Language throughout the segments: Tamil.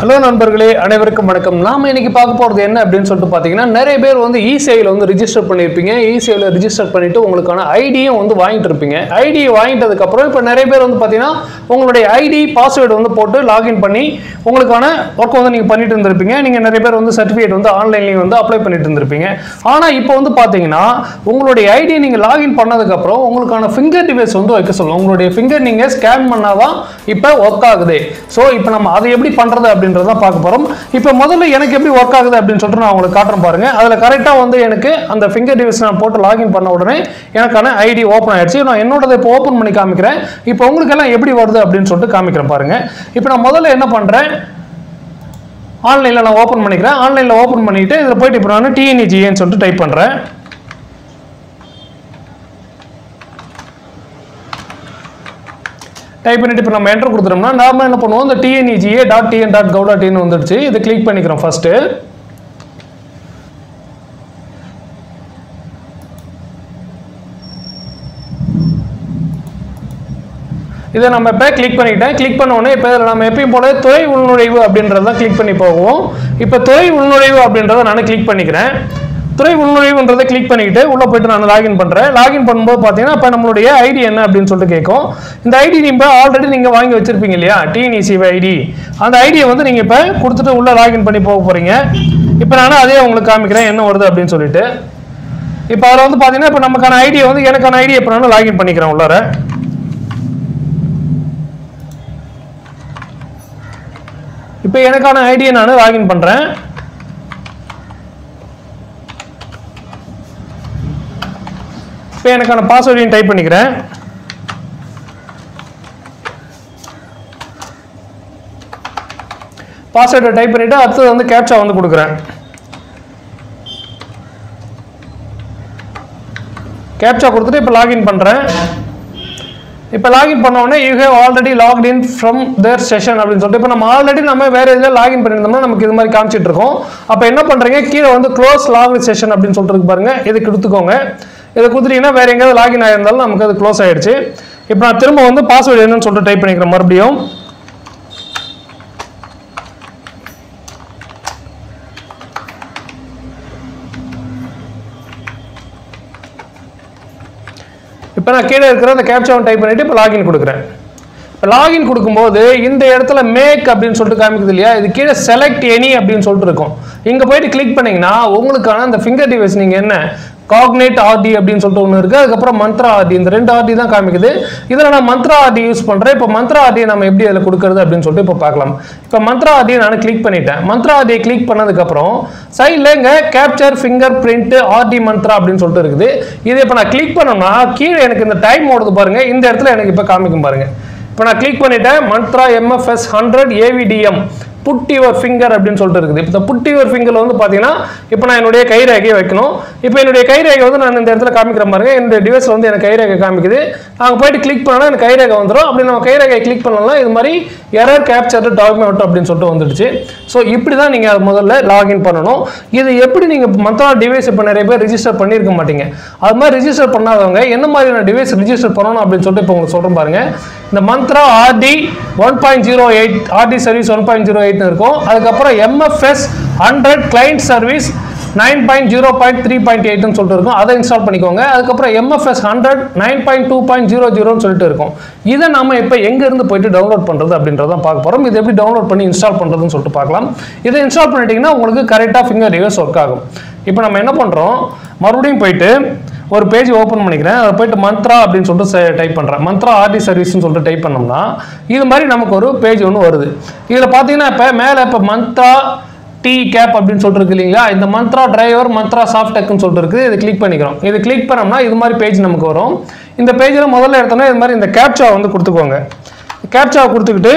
ஹலோ நண்பர்களே அனைவருக்கும் வணக்கம் நாம இன்னைக்கு பார்க்க போகிறது என்ன அப்படின்னு சொல்லிட்டு பார்த்தீங்கன்னா நிறைய பேர் வந்து இ சேவையில் வந்து ரிஜிஸ்டர் பண்ணியிருப்பீங்க இ சேவையில் ரிஜிஸ்டர் பண்ணிட்டு உங்களுக்கான ஐடியும் வந்து வாங்கிட்டு இருப்பீங்க ஐடி வாங்கிட்டதுக்கப்புறம் இப்போ நிறைய பேர் வந்து பார்த்தீங்கன்னா உங்களுடைய ஐடி பாஸ்வேர்டு வந்து போட்டு லாகின் பண்ணி உங்களுக்கான ஒர்க் வந்து நீங்கள் பண்ணிட்டு இருந்திருப்பீங்க நீங்கள் நிறைய பேர் வந்து சர்டிஃபிகேட் வந்து ஆன்லைன்லேயும் வந்து அப்ளை பண்ணிட்டு இருந்திருப்பீங்க ஆனால் இப்போ வந்து பார்த்தீங்கன்னா உங்களுடைய ஐடி நீங்கள் லாகின் பண்ணதுக்கப்புறம் உங்களுக்கான ஃபிங்கர் டிவைஸ் வந்து வைக்க சொல்லும் உங்களுடைய ஃபிங்கர் நீங்கள் ஸ்கேன் பண்ணாதான் இப்போ ஒர்க் ஆகுது ஸோ இப்போ நம்ம அதை எப்படி பண்ணுறது அப்படின்றத பார்க்க போகிறோம் இப்போ முதல்ல எனக்கு எப்படி ஒர்க் ஆகுது அப்படின்னு சொல்லிட்டு நான் உங்களுக்கு காட்டுறேன் பாருங்க அதில் கரெக்டாக வந்து எனக்கு அந்த ஃபிங்கர் டிவைஸ் நான் போட்டு லாகின் பண்ண உடனே எனக்கான ஐடி ஓப்பன் ஆயிடுச்சு நான் என்னோடதை இப்போ ஓப்பன் பண்ணி காமிக்கிறேன் இப்போ உங்களுக்கு எல்லாம் எப்படி வருது அப்படின்னு சொல்லிட்டு காமிக்கிறேன் பாருங்க இப்போ நான் முதல்ல என்ன பண்ணுறேன் ஆன்லைனில் நான் ஓப்பன் பண்ணிக்கிறேன் ஆன்லைனில் ஓப்பன் பண்ணிட்டு இதில் போயிட்டு இப்போ நான் டிஎன்இஜிஏன்னு சொல்லிட்டு டைப் பண்ணுறேன் டைப் பண்ணிட்டு இப்போ நம்ம என்டர் கொடுத்துட்டோம்னா நாம என்ன பண்ணுவோம் இந்த TNEGA dot TN dot gov dot in வந்துடுச்சு இது கிளிக் பண்ணிக்கிறோம் ஃபர்ஸ்ட்டு இதை நம்ம இப்போ கிளிக் பண்ணிக்கிட்டேன் கிளிக் பண்ண உடனே இப்போ இதில் நம்ம எப்பயும் போல துறை உள்நுழைவு அப்படின்றத கிளிக் பண்ணி போவோம் இப்போ துறை உள்நுழைவு அப்படின்றத நான் கிளிக் பண்ணிக்கிறேன் துறை உள்நுழைவுன்றதை கிளிக் பண்ணிக்கிட்டு உள்ளே போயிட்டு நான் லாகின் பண்ணுறேன் லாகின் பண்ணும்போது பார்த்தீங்கன்னா இப்போ நம்மளுடைய ஐடி என்ன அப்படின்னு சொல்லிட்டு கேட்கும் இந்த ஐடி நீங்கள் ஆல்ரெடி நீங்கள் வாங்கி வச்சிருப்பீங்க இல்லையா டிஎன்இசி ஐடி அந்த ஐடியை வந்து நீங்கள் இப்போ கொடுத்துட்டு உள்ளே லாகின் பண்ணி போக போகிறீங்க இப்போ நான் அதே உங்களுக்கு காமிக்கிறேன் என்ன வருது அப்படின்னு சொல்லிட்டு இப்போ அதில் வந்து பார்த்தீங்கன்னா இப்போ நமக்கான ஐடியை வந்து எனக்கான ஐடியை இப்போ நான் லாகின் பண்ணிக்கிறேன் உள்ளார இப்போ எனக்கான ஐடியை நான் லாகின் பண்ணுறேன் இப்போ எனக்கான பாஸ்வேர்டையும் டைப் பண்ணிக்கிறேன் பாஸ்வேர்டை டைப் பண்ணிவிட்டு அடுத்தது வந்து கேப்சா வந்து கொடுக்குறேன் கேப்சா கொடுத்துட்டு இப்போ லாகின் பண்ணுறேன் இப்போ லாகின் பண்ண உடனே you have already logged in from their session அப்படின்னு சொல்லிட்டு இப்போ நம்ம ஆல்ரெடி நம்ம வேற இதில் லாகின் பண்ணியிருந்தோம்னா நமக்கு இது மாதிரி காமிச்சிட்டு இருக்கோம் அப்போ என்ன பண்ணுறீங்க கீழே வந்து க்ளோஸ் லாகின் செஷன் அப்படின்னு சொல்லிட்டு இருக்கு பாருங்க இது கொடுத்துக்கோங்க இதை கொடுத்துட்டீங்கன்னா வேற எங்கேயாவது லாகின் ஆயிருந்தாலும் நமக்கு அது க்ளோஸ் ஆயிடுச்சு இப்போ நான் திரும்ப வந்து பாஸ்வேர்டு என்னன்னு சொல்லிட்டு டைப் பண்ணிக்கிறேன் மறுபடியும் இப்போ நான் கீழே இருக்கிற அந்த கேப்சாவை டைப் பண்ணிட்டு இப்போ லாகின் கொடுக்குறேன் இப்போ லாகின் கொடுக்கும்போது இந்த இடத்துல மேக் அப்படின்னு சொல்லிட்டு காமிக்குது இல்லையா இது கீழே செலக்ட் எனி அப்படின்னு சொல்லிட்டு இருக்கும் இங்கே போயிட்டு கிளிக் பண்ணீங்கன்னா உங்களுக்கான அந்த ஃபிங்கர் டிவைஸ் நீங்கள் என்ன காக்னேட் ஆர்டி அப்படின்னு சொல்லிட்டு ஒன்று இருக்குது அதுக்கப்புறம் மந்த்ரா ஆர்டி இந்த ரெண்டு ஆர்டி தான் காமிக்குது இதில் நான் மந்த்ரா ஆர்டி யூஸ் பண்ணுறேன் இப்போ மந்த்ரா ஆர்டியை நம்ம எப்படி அதில் கொடுக்குறது அப்படின்னு சொல்லிட்டு இப்போ பார்க்கலாம் இப்போ மந்த்ரா ஆர்டியை நான் கிளிக் பண்ணிட்டேன் மந்த்ரா ஆர்டியை கிளிக் பண்ணதுக்கப்புறம் சைடில் இங்கே capture fingerprint RD Mantra அப்படின்னு சொல்லிட்டு இருக்குது இதை இப்போ நான் கிளிக் பண்ணோம்னா கீழே எனக்கு இந்த டைம் ஓடுது பாருங்க இந்த இடத்துல எனக்கு இப்போ காமிக்கும் பாருங்க இப்போ நான் கிளிக் பண்ணிட்டேன் Mantra MFS hundred AVDM put your finger அப்படின்னு சொல்லிட்டு இருக்குது இப்போ இந்த புட் யுவர் ஃபிங்கர் வந்து பார்த்தீங்கன்னா இப்போ நான் என்னுடைய கைரேகையை வைக்கணும் இப்போ என்னுடைய கைரேகை வந்து நான் இந்த இடத்துல காமிக்கிற பாருங்க என்னுடைய டிவைஸில் வந்து எனக்கு கைரேகை காமிக்குது நாங்கள் போயிட்டு கிளிக் பண்ணால் எனக்கு கைரேகை வந்துடும் அப்படி நம்ம கைரேகையை கிளிக் பண்ணலாம் இது மாதிரி எரர் கேப்சர் டாக்குமெண்ட் அப்படின்னு சொல்லிட்டு வந்துடுச்சு ஸோ இப்படி தான் நீங்கள் அது முதல்ல லாகின் பண்ணணும் இது எப்படி நீங்கள் மந்த்ரா டிவைஸ் இப்போ நிறைய பேர் ரிஜிஸ்டர் பண்ணியிருக்க மாட்டீங்க அது மாதிரி ரிஜிஸ்டர் பண்ணாதவங்க என்ன மாதிரியான டிவைஸ் ரிஜிஸ்டர் பண்ணணும் அப்படின்னு சொல்லிட்டு இப்போ உங்களுக்கு சொல்கிறேன் பாருங்க இந்த Mantra RD one point zero eight RD service one point zero எயிட்னு இருக்கும் அதுக்கப்புறம் MFS hundred client service nine point zero point three point எயிட்னு சொல்லிட்டு இருக்கும் அதை இன்ஸ்டால் பண்ணிக்கோங்க அதுக்கப்புறம் MFS hundred nine point two point zero ஜீரோன்னு சொல்லிட்டு இருக்கும் இதை நம்ம இப்போ எங்கேருந்து போயிட்டு டவுன்லோட் பண்ணுறது அப்படின்றத பார்க்க போகிறோம் இது எப்படி டவுன்லோட் பண்ணி இன்ஸ்டால் பண்ணுறதுன்னு சொல்லிட்டு பார்க்கலாம் இதை இன்ஸ்டால் பண்ணிட்டீங்கன்னா உங்களுக்கு கரெக்டாக ஃபிங்கர் டிவைஸ் ஒர்க் ஆகும் இப்போ நம்ம என்ன பண்ணுறோம் மறுபடியும் போயிட்டு ஒரு பேஜ் ஓப்பன் பண்ணிக்கிறேன் அதை போயிட்டு மந்த்ரா அப்படின்னு சொல்லிட்டு டைப் பண்ணுறேன் மந்த்ரா ஆர்டி சர்வீஸ்னு சொல்லிட்டு டைப் பண்ணோம்னா இது மாதிரி நமக்கு ஒரு பேஜ் ஒன்று வருது இதில் பார்த்தீங்கன்னா இப்போ மேலே இப்போ மந்த்ரா டி கேப் அப்படின்னு சொல்லிட்டு இருக்கு இல்லைங்களா இந்த மந்த்ரா டிரைவர் மந்த்ரா சாஃப்டெக்னு சொல்லிட்டு இருக்குது இது கிளிக் பண்ணிக்கிறோம் இது கிளிக் பண்ணோம்னா இது மாதிரி பேஜ் நமக்கு வரும் இந்த பேஜில் முதல்ல எடுத்தோம்னா இது மாதிரி இந்த கேப்சா வந்து கொடுத்துக்கோங்க கேப்சா கொடுத்துக்கிட்டு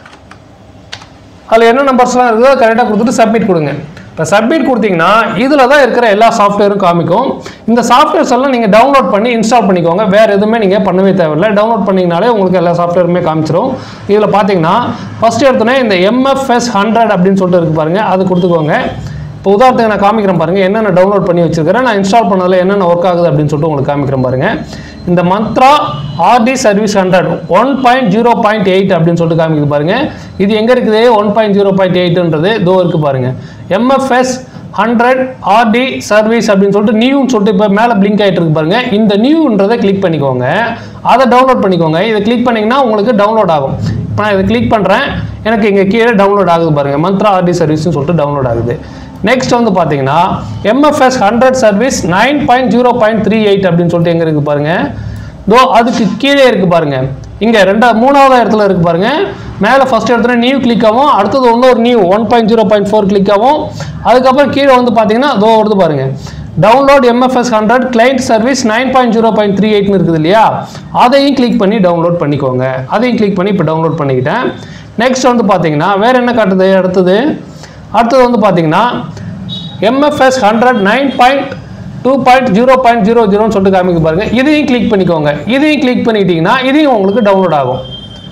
அதில் என்ன நம்பர்ஸ்லாம் இருக்குதோ கரெக்டாக கொடுத்துட்டு சப்மிட் கொடுங்க இப்போ சப்மிட் கொடுத்தீங்கன்னா இதில் தான் இருக்கிற எல்லா சாஃப்ட்வேரும் காமிக்கும் இந்த சாஃப்ட்வேர்ஸ் எல்லாம் நீங்கள் டவுன்லோட் பண்ணி இன்ஸ்டால் பண்ணிக்கோங்க வேறு எதுவுமே நீங்கள் பண்ணவே தேவையில்லை டவுன்லோட் பண்ணிங்கனாலே உங்களுக்கு எல்லா சாஃப்ட்வேருமே காமிச்சிரும் இதில் பார்த்தீங்கன்னா ஃபஸ்ட்டு எடுத்தோன்னே இந்த எம்எஃப்எஸ் ஹண்ட்ரட் அப்படின்னு சொல்லிட்டு இருக்கு பாருங்கள் அது கொடுத்துக்கோங்க இப்போ உதாரணத்துக்கு நான் காமிக்கிறேன் பாருங்க என்னென்ன டவுன்லோட் பண்ணி வச்சிருக்கிறேன் நான் இன்ஸ்டால் பண்ணதில் என்னென்ன ஒர்க் ஆகுது அப்படின்னு சொல்லிட்டு உங்களுக்கு காமிக்கிறேன் பாருங்க இந்த Mantra RD service hundred one point zero point eight அப்படின்னு சொல்லிட்டு காமிக்குது பாருங்க இது எங்கே இருக்குது ஒன் பாயிண்ட் ஜீரோ பாயிண்ட் எயிட்ன்றது இதோ இருக்கு பாருங்க எம்எஃப்எஸ் ஹண்ட்ரட் ஆர்டி சர்வீஸ் அப்படின்னு சொல்லிட்டு நியூன்னு சொல்லிட்டு இப்போ மேலே பிளிங்க் ஆகிட்டு இருக்கு பாருங்க இந்த நியூன்றதை கிளிக் பண்ணிக்கோங்க அதை டவுன்லோட் பண்ணிக்கோங்க இதை கிளிக் பண்ணிங்கன்னா உங்களுக்கு டவுன்லோட் ஆகும் இப்போ நான் இதை கிளிக் பண்ணுறேன் எனக்கு இங்கே கீழே டவுன்லோட் ஆகுது பாருங்க மந்த்ரா ஆர்டி சர்வீஸ்னு சொல்லிட்டு டவுன்லோட் ஆகுது நெக்ஸ்ட் வந்து பார்த்தீங்கன்னா MFS hundred service nine point zero point three eight அப்படின்னு சொல்லிட்டு எங்கே இருக்குது பாருங்க தோ அதுக்கு கீழே இருக்கு பாருங்க இங்க ரெண்டா மூணாவது இடத்துல இருக்கு பாருங்க மேலே ஃபர்ஸ்ட் இடத்துல நியூ கிளிக் ஆகும் அடுத்தது இன்னொரு new one point zero point four click ஆகும் அதுக்கப்புறம் கீழே வந்து பார்த்தீங்கன்னா அதோ வருது பாருங்க download MFS hundred client service nine point zero point three எயிட்னு இருக்குது இல்லையா அதையும் கிளிக் பண்ணி டவுன்லோட் பண்ணிக்கோங்க அதையும் கிளிக் பண்ணி இப்போ டவுன்லோட் பண்ணிக்கிட்டேன் நெக்ஸ்ட் வந்து பார்த்தீங்கன்னா வேற என்ன காட்டுது அடுத்தது அடுத்தது வந்து பார்த்தீங்கன்னா MFS hundred nine point two point zero point zero ஜீரோன்னு சொல்லிட்டு காமிக்க பாருங்க இதையும் கிளிக் பண்ணிக்கோங்க இதையும் கிளிக் பண்ணிட்டீங்கன்னா இதையும் உங்களுக்கு டவுன்லோட் ஆகும்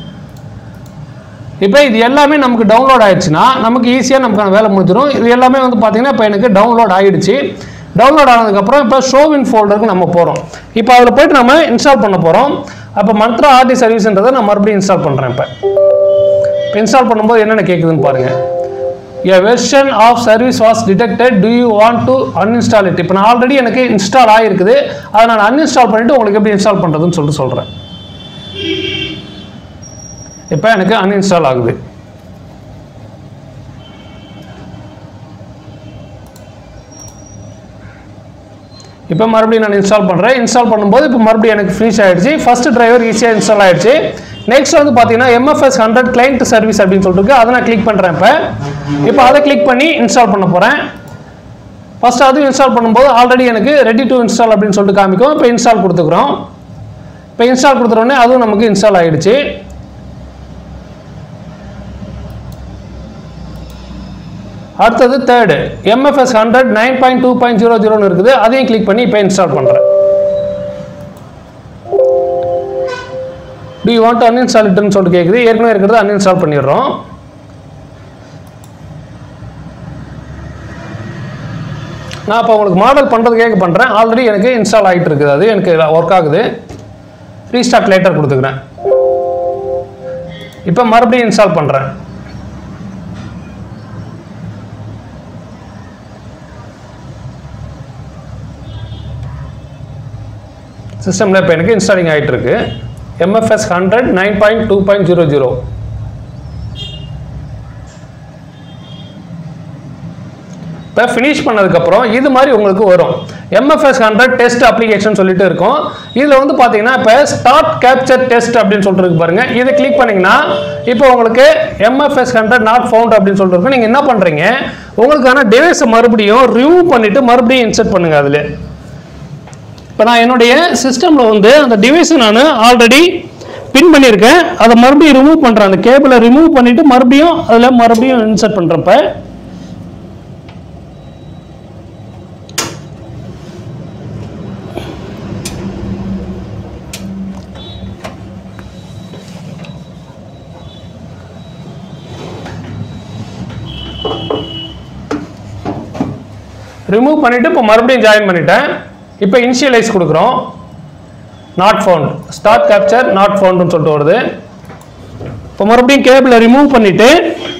இப்போ இது எல்லாமே நமக்கு டவுன்லோட் ஆயிடுச்சுன்னா நமக்கு ஈஸியாக நமக்கான வேலை முடிஞ்சிடும் இது எல்லாமே வந்து பார்த்தீங்கன்னா இப்போ எனக்கு டவுன்லோட் ஆயிடுச்சு டவுன்லோட் ஆனதுக்கப்புறம் இப்போ ஷோவின் ஃபோல்டருக்கு நம்ம போகிறோம் இப்போ அதில் போயிட்டு நம்ம இன்ஸ்டால் பண்ண போகிறோம் அப்போ மந்த்ரா ஆர்டி சர்வீஸ்ன்றதை நான் மறுபடியும் இன்ஸ்டால் பண்ணுறேன் இப்போ இப்போ இன்ஸ்டால் பண்ணும்போது என்னென்ன கேட்குதுன்னு பாருங்கள் a version of service was detected do you want to uninstall it இப்போ நான் ஆல்ரெடி எனக்கு இன்ஸ்டால் ஆகிருக்குது அதை நான் அன்இன்ஸ்டால் பண்ணிவிட்டு உங்களுக்கு எப்படி இன்ஸ்டால் பண்ணுறதுன்னு சொல்லிட்டு சொல்கிறேன் இப்போ எனக்கு அன்இன்ஸ்டால் ஆகுது இப்போ மறுபடியும் நான் இன்ஸ்டால் பண்ணுறேன் இன்ஸ்டால் பண்ணும்போது இப்போ மறுபடியும் எனக்கு ஃபினிஷ் ஆயிடுச்சு ஃபர்ஸ்ட் டிரைவர் ஈஸியாக இன்ஸ்டால் ஆயிடுச்சு நெக்ஸ்ட் வந்து பார்த்தீங்கன்னா எம்எஃப்எஸ் ஹண்ட்ரட் கிளைண்ட் சர்வீஸ் அப்படின்னு சொல்லிட்டு இருக்கு. அதை நான் கிளிக் பண்ணுறேன் இப்போ இப்போ அதை கிளிக் பண்ணி இன்ஸ்டால் பண்ண போகிறேன் ஃபர்ஸ்ட் அதுவும் இன்ஸ்டால் பண்ணும்போது ஆல்ரெடி எனக்கு ரெடி டு இன்ஸ்டால் அப்படின்னு சொல்லிட்டு காமிக்கும் இப்போ இன்ஸ்டால் கொடுத்துக்கிறோம் இப்போ இன்ஸ்டால் கொடுத்துறோடனே அதுவும் நமக்கு இன்ஸ்டால் ஆயிடுச்சு அடுத்தது third MFS hundred nine point two point zero ஜீரோன்னு இருக்குது அதையும் கிளிக் பண்ணி இப்போ இன்ஸ்டால் பண்ணுறேன் டு யூ வாண்ட் அன்இன்ஸ்டால் இட்டுன்னு சொல்லிட்டு கேட்குது ஏற்கனவே இருக்கிறது அன்இன்ஸ்டால் பண்ணிடுறோம் நான் இப்போ உங்களுக்கு மாடல் பண்ணுறதுக்கே பண்ணுறேன் ஆல்ரெடி எனக்கு இன்ஸ்டால் ஆகிட்டு இருக்குது அது எனக்கு ஒர்க் ஆகுது ரீஸ்டார்ட் லேட்டர் கொடுத்துக்கிறேன் இப்போ மறுபடியும் இன்ஸ்டால் பண்ணுறேன் சிஸ்டமில் இப்போ எனக்கு இன்ஸ்டாலிங் ஆகிட்டு இருக்கு MFS hundred nine point two point zero zero இப்போ ஃபினிஷ் பண்ணதுக்கப்புறம் இது மாதிரி உங்களுக்கு வரும் எம்எஃப்எஸ் ஹண்ட்ரட் டெஸ்ட் அப்ளிகேஷன் சொல்லிட்டு இருக்கும் இதில் வந்து பார்த்தீங்கன்னா இப்போ ஸ்டார்ட் கேப்சர் டெஸ்ட் அப்படின்னு சொல்லிட்டு இருக்கு பாருங்க இதை கிளிக் பண்ணீங்கன்னா இப்போ உங்களுக்கு எம்எஃப்எஸ் ஹண்ட்ரட் நாட் ஃபவுண்ட் அப்படின்னு சொல்லிட்டு இருக்கும் நீங்கள் என்ன பண்ணுறீங்க உங்களுக்கான டிவைஸை மறுபடியும் ரிமூவ் பண்ணிட்டு மறுபடியும் இன்சர்ட் பண்ணுங்க அதில் இப்போ நான் என்னுடைய சிஸ்டமில் வந்து அந்த டிவைஸை நான் ஆல்ரெடி பின் பண்ணியிருக்கேன் அதை மறுபடியும் ரிமூவ் பண்ணுறேன் அந்த கேபிளை ரிமூவ் பண்ணிவிட்டு மறுபடியும் அதில் மறுபடியும் இன்சர்ட் பண்ணுறப்ப ரிமூவ் பண்ணிவிட்டு இப்போ மறுபடியும் ஜாயின் பண்ணிட்டேன் இப்போ இனிஷியலைஸ் கொடுக்குறோம் not found start capture not ஃபவுண்டுன்னு சொல்லிட்டு வருது இப்போ மறுபடியும் கேபிளை ரிமூவ் பண்ணிட்டு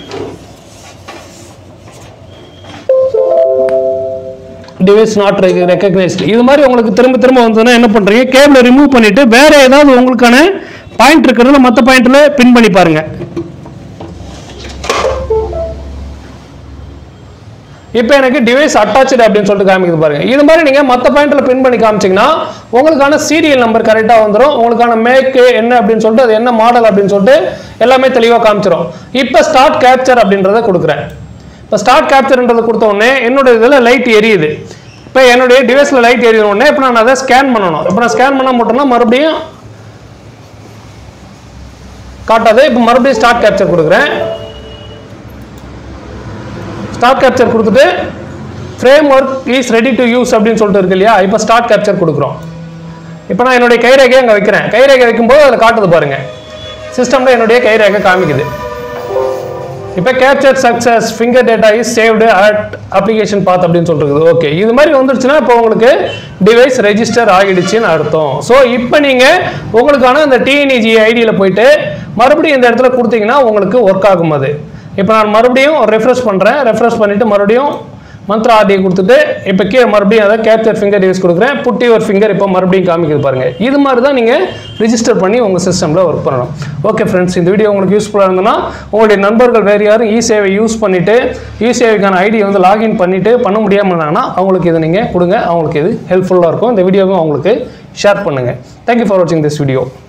டிவைஸ் நாட் ரெக்கக்னைஸ்டு இது மாதிரி உங்களுக்கு திரும்ப திரும்ப வந்ததுன்னா என்ன பண்ணுறீங்க கேபிளை ரிமூவ் பண்ணிட்டு வேற ஏதாவது உங்களுக்கான பாயிண்ட் இருக்கிறதுல மற்ற பாயிண்ட்ல பின் பண்ணி பாருங்க இப்போ எனக்கு டிவைஸ் அட்டாச்சு அப்படின்னு சொல்லிட்டு காமிக்குது பாருங்க இது மாதிரி நீங்க மற்ற பாயிண்ட்ல பின் பண்ணி காமிச்சீங்கன்னா உங்களுக்கான சீரியல் நம்பர் கரெக்டா வந்துடும் உங்களுக்கான மேக்கு என்ன அப்படின்னு சொல்லிட்டு அது என்ன மாடல் அப்படின்னு சொல்லிட்டு எல்லாமே தெளிவாக காமிச்சிரும் இப்போ ஸ்டார்ட் கேப்சர் அப்படின்றத கொடுக்குறேன் இப்போ ஸ்டார்ட் கேப்சர்ன்றதை கொடுத்த உடனே என்னோட இதில் லைட் எரியுது இப்போ என்னுடைய டிவைஸில் லைட் எரியுற உடனே இப்போ நான் அதை ஸ்கேன் பண்ணணும் இப்போ நான் ஸ்கேன் பண்ண மட்டும்னா மறுபடியும் காட்டாது இப்போ மறுபடியும் ஸ்டார்ட் கேப்சர் கொடுக்குறேன் ஸ்டார்ட் கேப்சர் கொடுத்துட்டு framework is ready to use அப்படின்னு சொல்லிட்டு இருக்கு இல்லையா இப்போ ஸ்டார்ட் கேப்சர் கொடுக்குறோம் இப்போ நான் என்னுடைய கைரேகையை அங்கே வைக்கிறேன் கைரேகை வைக்கும்போது அதில் காட்டுது பாருங்க சிஸ்டமில் என்னுடைய கைரேகை காமிக்குது இப்போ capture success finger data is saved at application path அப்படின்னு சொல்லிருக்குது ஓகே இது மாதிரி வந்துருச்சுன்னா இப்போ உங்களுக்கு டிவைஸ் ரெஜிஸ்டர் ஆகிடுச்சுன்னு அர்த்தம் ஸோ இப்போ நீங்கள் உங்களுக்கான அந்த டிஎன்இஜி ஐடியில் போயிட்டு மறுபடியும் இந்த இடத்துல கொடுத்தீங்கன்னா உங்களுக்கு ஒர்க் ஆகும் அது இப்போ நான் மறுபடியும் ரெஃப்ரெஷ் பண்ணுறேன் ரெஃப்ரெஷ் பண்ணிவிட்டு மறுபடியும் மந்த்ரா ஆர்டியை கொடுத்துட்டு இப்போ கீழே மறுபடியும் அதை கேப்சர் ஃபிங்கர் டிவைஸ் கொடுக்குறேன் புட்டி ஒரு ஃபிங்கர் இப்போ மறுபடியும் காமிக்குது பாருங்க இது மாதிரி தான் நீங்கள் ரிஜிஸ்டர் பண்ணி உங்கள் சிஸ்டமில் ஒர்க் பண்ணணும் ஓகே ஃப்ரெண்ட்ஸ் இந்த வீடியோ உங்களுக்கு யூஸ்ஃபுல்லாக இருந்ததுன்னா உங்களுடைய நண்பர்கள் வேறு யாரும் இ சேவை யூஸ் பண்ணிவிட்டு இ சேவைக்கான ஐடி வந்து லாகின் பண்ணிவிட்டு பண்ண முடியாமல் இருந்தாங்கன்னா அவங்களுக்கு இதை நீங்கள் கொடுங்க அவங்களுக்கு இது ஹெல்ப்ஃபுல்லாக இருக்கும் இந்த வீடியோவும் அவங்களுக்கு ஷேர் பண்ணுங்கள் தேங்க்யூ ஃபார் வாட்சிங் திஸ் வீடியோ